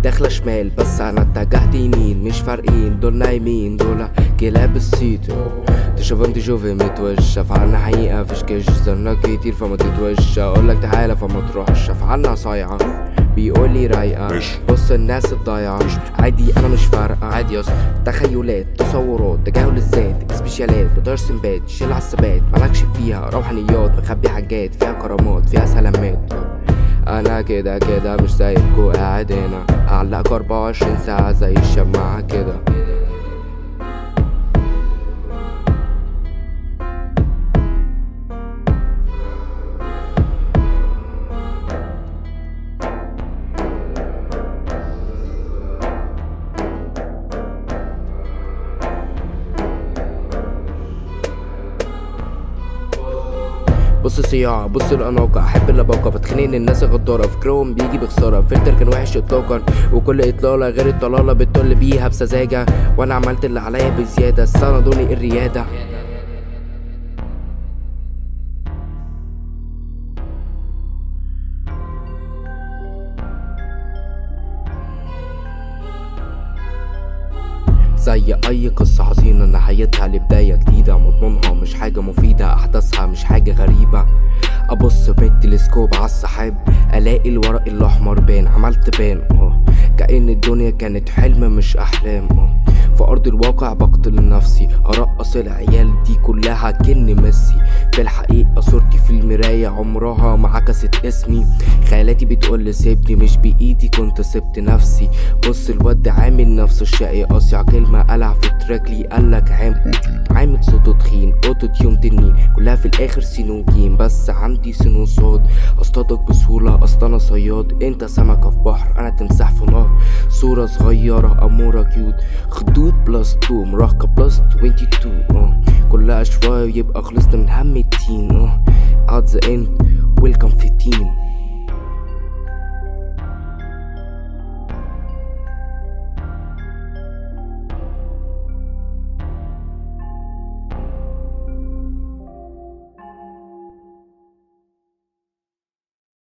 داخلة شمال بس انا اتجهت يمين مش فارقين دول نايمين دول كلاب الصيت تشوف انت شوفي متوش افعالنا حقيقة فيش كش زرنا كتير فما تتوش اقولك تعالى فما تروحش افعالنا صايعة بيقولي رايقة ماشي. بص الناس الضايعة عادي انا مش فارقة عادي يا اسطى تخيلات تصورات تجاهل الذات سبيشالات بتغير سمبات شيل على الثبات مالكش فيها روحانيات مخبي حاجات فيها كرامات فيها سلامات انا كده كده مش زيكوا قاعد هنا اعلقك 24 ساعة زي الشماعة كده بص صياعة بص الأناقة أحب اللباقة بتخنق إن الناس غدارة فكرهم بيجي بخسارة فلتر كان وحش إطلاقا وكل إطلالة غير الطلالة بتطل بيها بسذاجة وأنا عملت اللي عليا بزيادة السنة دوني الريادة زي اي قصة حزينة نهايتها لبداية جديدة مضمونها مش حاجة مفيدة احداثها مش حاجة غريبة ابص بالتلسكوب على السحاب الاقي الورق الاحمر بان عملت بان اه كأن الدنيا كانت حلم مش احلام اه في ارض الواقع بقتل نفسي ارقص العيال دي كلها كني ميسي في الحقيقة صورتي في المراية عمرها ما عكست اسمي خيالاتي بتقول سيبني مش بايدي كنت سبت نفسي بص الواد عامل نفسه الشقي قاصع كلمة قلع في تراك لي قالك عام عامل صوته تخين اوتو تيون تنين كلها في الاخر سين وجيم بس عندي سين وصاد اصطادك بسهولة اصل انا صياد انت سمكة في بحر انا تمساح في نهر صورة صغيرة امورة كيوت خدود بلس تو مراهقة بلس 22 اه كلها شوية يبقى خلصت من هم التين اه at the end welcome 15